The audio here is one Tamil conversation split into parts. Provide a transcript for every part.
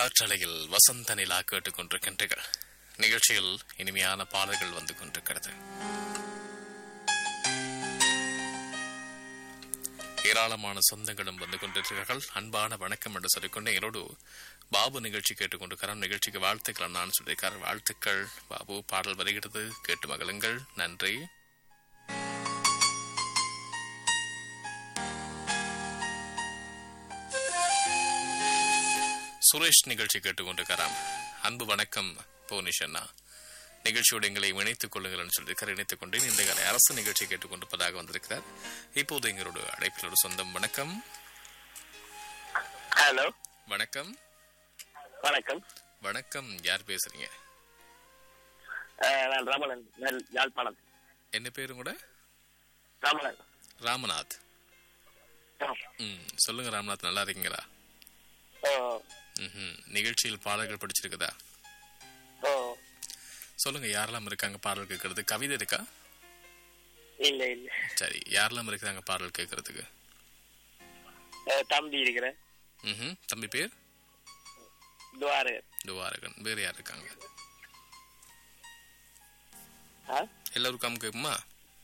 காற்றலையில் வசந்த நிலா கேட்டுக் கொண்டிருக்கின்றீர்கள் நிகழ்ச்சியில் இனிமையான பாடல்கள் வந்து கொண்டிருக்கிறது ஏராளமான சொந்தங்களும் வந்து கொண்டிருக்கிறார்கள் அன்பான வணக்கம் என்று சொல்லிக்கொண்டு என்னோடு பாபு நிகழ்ச்சி கேட்டுக்கொண்டிருக்கிறார் நிகழ்ச்சிக்கு வாழ்த்துக்கள் நான் சொல்லியிருக்கார் வாழ்த்துக்கள் பாபு பாடல் வருகிறது கேட்டு மகளுங்கள் நன்றி சுரேஷ் நிகழ்ச்சி கேட்டுக்கொண்டிருக்கிறார் அன்பு வணக்கம் போனிஷ் அண்ணா நிகழ்ச்சியோடு எங்களை இணைத்துக் கொள்ளுங்கள் என்று சொல்லியிருக்கார் இணைத்துக் கொண்டேன் இந்த காலை அரசு நிகழ்ச்சி கேட்டுக்கொண்டிருப்பதாக வந்திருக்கிறார் இப்போது எங்களோட அழைப்பிலோட சொந்தம் வணக்கம் ஹலோ வணக்கம் வணக்கம் வணக்கம் யார் பேசுறீங்க அஹ், நான் ரமணன் நெல் யாழ்ப்பாணம் என்ன பேரும் கூட ரமணன் ராமநாத் ஆ. ம் சொல்லுங்க ராமநாத் நல்லா இருக்கீங்களா ஓ ம் நிகழ்ச்சியில் பாடல்கள் படிச்சிருக்குதா ஓ சொல்லுங்க யாரெல்லாம் இருக்காங்க பாடல் கேட்கறது கவிதை இருக்கா இல்ல இல்ல சரி யாரெல்லாம் இருக்கிறாங்க பாடல் கேட்கறதுக்கு அஹ், தம்பி இருக்கிறேன் ம் தம்பி பேர் துவாரு துவாரகன் வேறு யார் இருக்காங்க ஆ? எல்லோருக்காம் கேட்குமா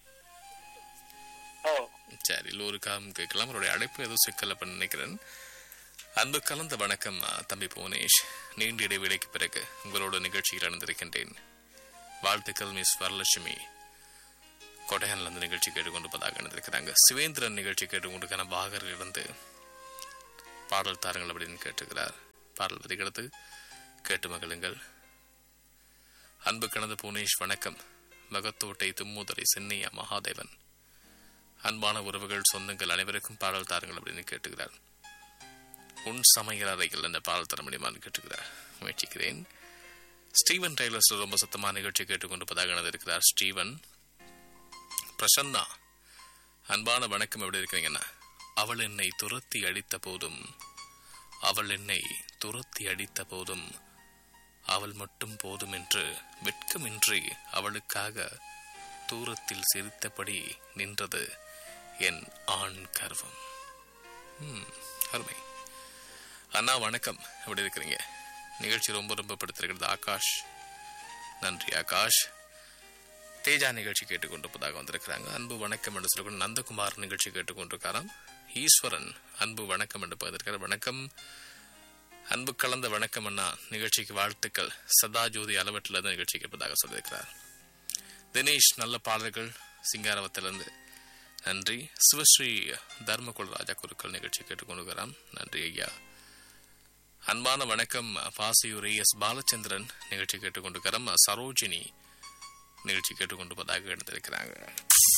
ஓ சரி எல்லோருக்காம் கேட்கலாம் அவருடைய அழைப்பு ஏதோ சிக்கல பண்ண நினைக்கிறேன் அன்பு கலந்த வணக்கம் ஆ, தம்பி புவனேஷ் நீண்ட இடைவேளைக்கு பிறகு உங்களோட நிகழ்ச்சியில் இணைந்திருக்கின்றேன் வாழ்த்துக்கள் மிஸ் வரலட்சுமி கொடையான்ல அந்த நிகழ்ச்சி கேட்டுக்கொண்டிருப்பதாக இணைந்திருக்கிறாங்க சிவேந்திரன் நிகழ்ச்சி கேட்டுக்கொண்டிருக்கான பாகரில் இருந்து பாடல் தாருங்கள் அப்படின்னு கேட்டுக்கிறார் பாடல் வருகிறது கேட்டு மகிழுங்கள் அன்பு கலந்த புவனேஷ் வணக்கம் மகத்தோட்டை தும்முதரை சென்னையா மகாதேவன் அன்பான உறவுகள் சொந்தங்கள் அனைவருக்கும் பாடல் தாருங்கள் அப்படின்னு கேட்டுக்கிறார் உன் சமையல் அறையில் அந்த பாடல் தர முடியுமான்னு கேட்டுக்கிறார் முயற்சிக்கிறேன் ஸ்டீவன் டெய்லர்ஸ் ரொம்ப சத்தமான நிகழ்ச்சி கேட்டுக்கொண்டிருப்பதாக நடந்திருக்கிறார் ஸ்டீவன் பிரசன்னா அன்பான வணக்கம் எப்படி இருக்கிறீங்கண்ணா அவள் என்னை துரத்தி அடித்த போதும் அவள் என்னை துரத்தி அடித்த போதும் அவள் மட்டும் போதும் என்று வெட்கமின்றி அவளுக்காக தூரத்தில் சிரித்தபடி நின்றது என் ஆண் கர்வம் ம், அருமை அண்ணா வணக்கம் எப்படி இருக்கிறீங்க நிகழ்ச்சி ரொம்ப ரொம்ப படுத்திருக்கிறது ஆகாஷ் நன்றி ஆகாஷ் தேஜா நிகழ்ச்சி கேட்டுக்கொண்டிருப்பதாக வந்திருக்கிறாங்க அன்பு வணக்கம் என்று சொல்லக்கூடிய நந்தகுமார் நிகழ்ச்சி கேட்டுக்கொண்டிருக்காராம் ஈஸ்வரன் அன்பு வணக்கம் என்று பதிருக்கிறார் வணக்கம் அன்பு கலந்த வணக்கம் அண்ணா நிகழ்ச்சிக்கு வாழ்த்துக்கள் சதாஜோதி அளவற்றில் இருந்து நிகழ்ச்சி கேட்பதாக சொல்லியிருக்கிறார் தினேஷ் நல்ல பாடல்கள் சிங்காரவத்திலிருந்து நன்றி சிவஸ்ரீ தர்மகுல ராஜா குருக்கள் நிகழ்ச்சி கேட்டுக்கொண்டுகிறான் நன்றி ஐயா அன்பான வணக்கம் பாசியூர் எஸ் பாலச்சந்திரன் நிகழ்ச்சி கேட்டுக்கொண்டிருக்கிறோம் சரோஜினி நிகழ்ச்சி கேட்டுக்கொண்டிருப்பதாக எடுத்திருக்கிறாங்க